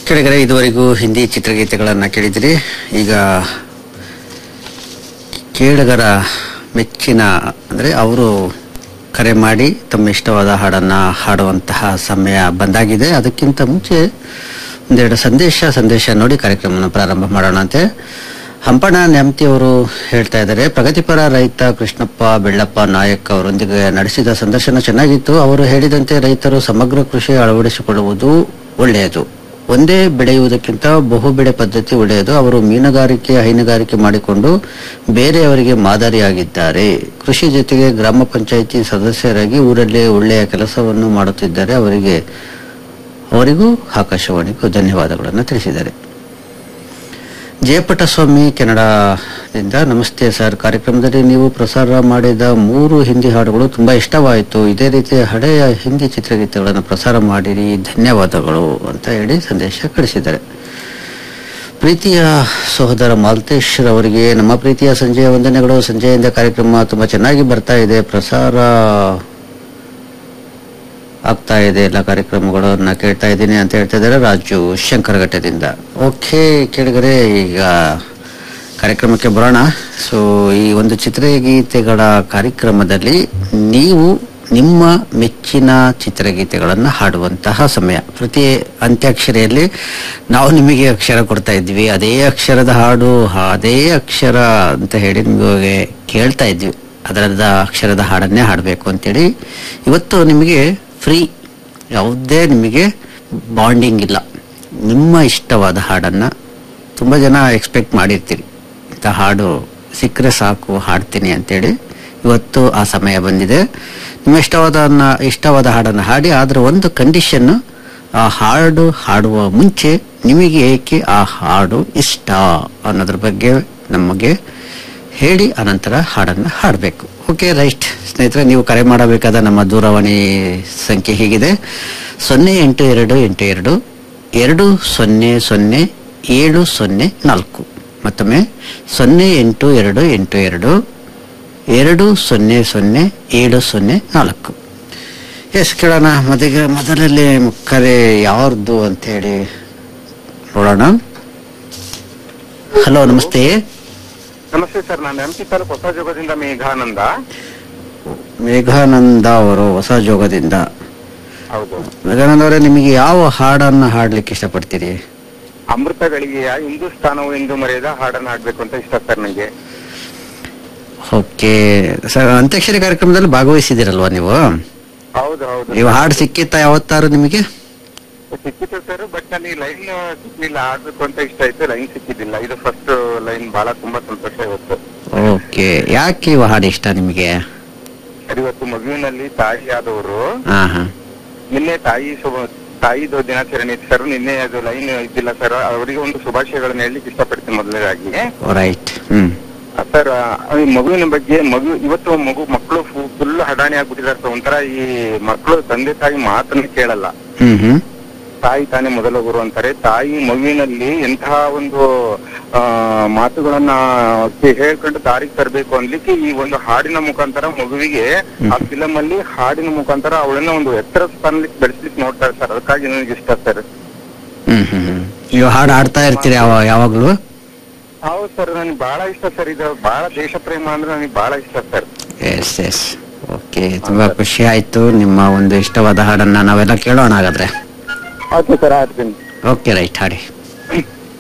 ಕೆಳಗಡೆ ಇದುವರೆಗೂ ಹಿಂದಿ ಚಿತ್ರಗೀತೆಗಳನ್ನು ಕೇಳಿದಿರಿ ಈಗ ಕೇಳಗರ ಮೆಚ್ಚಿನ ಅಂದರೆ ಅವರು ಕರೆ ಮಾಡಿ ತಮ್ಮ ಇಷ್ಟವಾದ ಹಾಡನ್ನು ಹಾಡುವಂತಹ ಸಮಯ ಬಂದಾಗಿದೆ ಅದಕ್ಕಿಂತ ಮುಂಚೆ ಒಂದೆರಡು ಸಂದೇಶ ಸಂದೇಶ ನೋಡಿ ಕಾರ್ಯಕ್ರಮವನ್ನು ಪ್ರಾರಂಭ ಮಾಡೋಣಂತೆ ಹಂಪಣ ನ್ಯಾಮತಿ ಅವರು ಹೇಳ್ತಾ ಇದ್ದಾರೆ ಪ್ರಗತಿಪರ ರೈತ ಕೃಷ್ಣಪ್ಪ ಬೆಳ್ಳಪ್ಪ ನಾಯಕ್ ಅವರೊಂದಿಗೆ ನಡೆಸಿದ ಸಂದರ್ಶನ ಚೆನ್ನಾಗಿತ್ತು ಅವರು ಹೇಳಿದಂತೆ ರೈತರು ಸಮಗ್ರ ಕೃಷಿ ಅಳವಡಿಸಿಕೊಳ್ಳುವುದು ಒಳ್ಳೆಯದು ಒಂದೇ ಬೆಳೆಯುವುದಕ್ಕಿಂತ ಬಹು ಬೆಳೆ ಪದ್ಧತಿ ಒಳ್ಳೆಯದು ಅವರು ಮೀನುಗಾರಿಕೆ ಹೈನುಗಾರಿಕೆ ಮಾಡಿಕೊಂಡು ಬೇರೆಯವರಿಗೆ ಮಾದರಿಯಾಗಿದ್ದಾರೆ ಕೃಷಿ ಜೊತೆಗೆ ಗ್ರಾಮ ಪಂಚಾಯಿತಿ ಸದಸ್ಯರಾಗಿ ಊರಲ್ಲಿ ಒಳ್ಳೆಯ ಕೆಲಸವನ್ನು ಮಾಡುತ್ತಿದ್ದಾರೆ ಅವರಿಗೆ ಅವರಿಗೂ ಆಕಾಶವಾಣಿಗೂ ಧನ್ಯವಾದಗಳನ್ನು ತಿಳಿಸಿದ್ದಾರೆ ಜಯಪಟ್ಟಸ್ವಾಮಿ ಕೆನಡಾದಿಂದ ನಮಸ್ತೆ ಸರ್ ಕಾರ್ಯಕ್ರಮದಲ್ಲಿ ನೀವು ಪ್ರಸಾರ ಮಾಡಿದ ಮೂರು ಹಿಂದಿ ಹಾಡುಗಳು ತುಂಬಾ ಇಷ್ಟವಾಯಿತು ಇದೇ ರೀತಿ ಹಳೆಯ ಹಿಂದಿ ಚಿತ್ರಗೀತೆಗಳನ್ನು ಪ್ರಸಾರ ಮಾಡಿರಿ ಧನ್ಯವಾದಗಳು ಅಂತ ಹೇಳಿ ಸಂದೇಶ ಕಳಿಸಿದ್ದಾರೆ ಪ್ರೀತಿಯ ಸಹೋದರ ಮಾಲ್ತೇಶ್ ಅವರಿಗೆ ನಮ್ಮ ಪ್ರೀತಿಯ ಸಂಜೆಯ ವಂದನೆಗಳು ಸಂಜೆಯಿಂದ ಕಾರ್ಯಕ್ರಮ ತುಂಬಾ ಚೆನ್ನಾಗಿ ಬರ್ತಾ ಇದೆ ಪ್ರಸಾರ ಆಗ್ತಾ ಇದೆ ಎಲ್ಲ ಕಾರ್ಯಕ್ರಮಗಳನ್ನ ಕೇಳ್ತಾ ಇದ್ದೀನಿ ಅಂತ ಹೇಳ್ತಾ ಇದ್ದಾರೆ ರಾಜು ಶಂಕರಘಟ್ಟದಿಂದ ಓಕೆ ಕೇಳಿದರೆ ಈಗ ಕಾರ್ಯಕ್ರಮಕ್ಕೆ ಬರೋಣ ಸೊ ಈ ಒಂದು ಚಿತ್ರಗೀತೆಗಳ ಕಾರ್ಯಕ್ರಮದಲ್ಲಿ ನೀವು ನಿಮ್ಮ ಮೆಚ್ಚಿನ ಚಿತ್ರಗೀತೆಗಳನ್ನು ಹಾಡುವಂತಹ ಸಮಯ ಪ್ರತಿ ಅಂತ್ಯಾಕ್ಷರಿಯಲ್ಲಿ ನಾವು ನಿಮಗೆ ಅಕ್ಷರ ಕೊಡ್ತಾ ಇದ್ವಿ ಅದೇ ಅಕ್ಷರದ ಹಾಡು ಅದೇ ಅಕ್ಷರ ಅಂತ ಹೇಳಿ ನಿಮಗೆ ಕೇಳ್ತಾ ಇದ್ವಿ ಅದರದ ಅಕ್ಷರದ ಹಾಡನ್ನೇ ಹಾಡಬೇಕು ಅಂತೇಳಿ ಇವತ್ತು ನಿಮಗೆ ಫ್ರೀ ಯಾವುದೇ ನಿಮಗೆ ಬಾಂಡಿಂಗ್ ಇಲ್ಲ ನಿಮ್ಮ ಇಷ್ಟವಾದ ಹಾಡನ್ನು ತುಂಬ ಜನ ಎಕ್ಸ್ಪೆಕ್ಟ್ ಮಾಡಿರ್ತೀರಿ ಇಂಥ ಹಾಡು ಸಿಕ್ಕರೆ ಸಾಕು ಹಾಡ್ತೀನಿ ಅಂತೇಳಿ ಇವತ್ತು ಆ ಸಮಯ ಬಂದಿದೆ ನಿಮ್ಮ ಇಷ್ಟವಾದ ಇಷ್ಟವಾದ ಹಾಡನ್ನು ಹಾಡಿ ಆದರೆ ಒಂದು ಕಂಡೀಷನ್ನು ಆ ಹಾಡು ಹಾಡುವ ಮುಂಚೆ ನಿಮಗೆ ಏಕೆ ಆ ಹಾಡು ಇಷ್ಟ ಅನ್ನೋದ್ರ ಬಗ್ಗೆ ನಮಗೆ ಹೇಳಿ ಅನಂತರ ಹಾಡನ್ನು ಹಾಡಬೇಕು ಓಕೆ ರೈಟ್ ಸ್ನೇಹಿತರೆ ನೀವು ಕರೆ ಮಾಡಬೇಕಾದ ನಮ್ಮ ದೂರವಾಣಿ ಸಂಖ್ಯೆ ಹೀಗಿದೆ ಸೊನ್ನೆ ಎಂಟು ಎರಡು ಎಂಟು ಎರಡು ಎರಡು ಸೊನ್ನೆ ಸೊನ್ನೆ ಏಳು ಸೊನ್ನೆ ನಾಲ್ಕು ಮತ್ತೊಮ್ಮೆ ಸೊನ್ನೆ ಎಂಟು ಎರಡು ಎಂಟು ಎರಡು ಎರಡು ಸೊನ್ನೆ ಸೊನ್ನೆ ಏಳು ಸೊನ್ನೆ ನಾಲ್ಕು ಎಸ್ ಕೇಳೋಣ ಮೊದಲಿಗೆ ಮೊದಲಲ್ಲಿ ಕರೆ ಯಾರ್ದು ಅಂತ ಹೇಳಿ ನೋಡೋಣ ಹಲೋ ನಮಸ್ತೆ ನಮಸ್ತೆ ಸರ್ ನಾನು ಎಂ ಪಿ ತಾಲೂಕು ಹೊಸ ಜೋಗದಿಂದ ಮೇಘಾನಂದ ಮೇಘಾನಂದ ಅವರು ಹೊಸ ಜೋಗದಿಂದ ಹೌದು ಮೇಘಾನಂದ ಅವರೇ ನಿಮಗೆ ಯಾವ ಹಾಡನ್ನ ಹಾಡ್ಲಿಕ್ಕೆ ಇಷ್ಟಪಡ್ತೀರಿ ಅಮೃತ ಗಳಿಗೆಯ ಹಿಂದೂಸ್ತಾನವು ಎಂದು ಮರೆಯದ ಹಾಡನ್ನು ಹಾಡ್ಬೇಕು ಅಂತ ಇಷ್ಟ ಸರ್ ನನಗೆ ಓಕೆ ಸರ್ ಅಂತ್ಯಾಕ್ಷರಿ ಕಾರ್ಯಕ್ರಮದಲ್ಲಿ ಭಾಗವಹಿಸಿದಿರಲ್ವಾ ನೀವು ಹೌದು ಹೌದು ನೀವು ಹಾಡು ಸಿಕ್ಕಿತ್ತಾ ಯಾವತ್ತಾರು ನಿಮಗೆ ಸಿಕ್ಕಿತ್ತು ಸರ್ ಬಟ್ ನನಗೆ ಲೈನ್ ಸಿಕ್ಲಿಲ್ಲ ಹಾಡ್ಬೇಕು ಅಂತ ಇಷ್ಟ ಆಯ್ತು ಲೈನ್ ಸಿಕ್ಕಿದ್ದಿಲ್ಲ ಇದು ಫಸ್ಟ್ ಲೈನ್ ಬಹಳ ತುಂಬಾ ಸಂತೋಷ ಇವತ್ತು ಓಕೆ ಯಾಕೆ ಇವ ಹಾಡು ಇಷ್ಟ ನಿಮಗೆ ಸರ್ ಇವತ್ತು ಮಗುವಿನಲ್ಲಿ ತಾಯಿ ಆದವರು ಹಾ ಹಾ ನಿನ್ನೆ ತಾಯಿ ಶುಭ ತಾಯಿದು ದಿನಾಚರಣೆ ಇತ್ತು ಸರ್ ನಿನ್ನೆ ಅದು ಲೈನ್ ಇದ್ದಿಲ್ಲ ಸರ್ ಅವರಿಗೆ ಒಂದು ಶುಭಾಶಯಗಳನ್ನ ಹೇಳಲಿಕ್ಕೆ ಇಷ್ಟಪಡ್ತೀನಿ ಮೊದಲನೇದಾಗಿ ರೈಟ್ ಹ್ಮ್ ಸರ್ ಈ ಮಗುವಿನ ಬಗ್ಗೆ ಮಗು ಇವತ್ತು ಮಗು ಮಕ್ಕಳು ಫುಲ್ ಹಡಾಣಿ ಆಗ್ಬಿಟ್ಟಿದ್ದಾರೆ ಸರ್ ಒಂಥರ ಈ ಮಕ್ಕಳು ತಂದೆ ತಾಯಿ ಮಾತನ್ನ ಕೇಳಲ್ಲ ಹ್ಮ್ ಹ್ಮ್ ತಾಯಿ ತಾನೇ ಮೊದಲ ಗುರು ಅಂತಾರೆ ತಾಯಿ ಮಗುವಿನಲ್ಲಿ ಎಂತಹ ಒಂದು ಆ ಮಾತುಗಳನ್ನ ಕೆ- ಹೇಳ್ಕೊಂಡು ದಾರಿಗೆ ತರಬೇಕು ಅನ್ಲಿಕ್ಕೆ ಈ ಒಂದು ಹಾಡಿನ ಮುಖಾಂತರ ಮಗುವಿಗೆ ಆ ಫಿಲಂ ಅಲ್ಲಿ ಹಾಡಿನ ಮುಖಾಂತರ ಅವಳನ್ನ ಒಂದು ಎತ್ತರ ಸ್ಥಾನಕ್ಕೆ ಬೆಳೆಸ್ಲಿಕ್ಕೆ ನೋಡ್ತಾರೆ ಸರ್ ಅದಕ್ಕಾಗಿ ನನಗೆ ಇಷ್ಟ ಸರ್ ಹ್ಮ್ ಹ್ಮ್ ಹ್ಮ್ ನೀವು ಹಾಡು ಹಾಡ್ತಾ ಇರ್ತೀರಿ ಯಾವ ಯಾವಾಗ್ಲೂ ಹೌದು ಸರ್ ನನಗೆ ಬಹಳ ಇಷ್ಟ ಸರ್ ಇದು ಬಹಳ ದೇಶ ಪ್ರೇಮ ಅಂದ್ರೆ ನನಗೆ ಬಹಳ ಇಷ್ಟ ಸರ್ ಎಸ್ ಎಸ್ ಓಕೆ ತುಂಬಾ ಖುಷಿ ಆಯ್ತು ನಿಮ್ಮ ಒಂದು ಇಷ್ಟವಾದ ಹಾಡನ್ನ ನಾವೆಲ್ಲ ಕೇಳೋಣ ಹಾಗಾದ್ರೆ ಓಕೆ ಸರ್ ಆಡ್ತೀನಿ ಓಕೆ ರೈಟ್ ಹಾಡಿ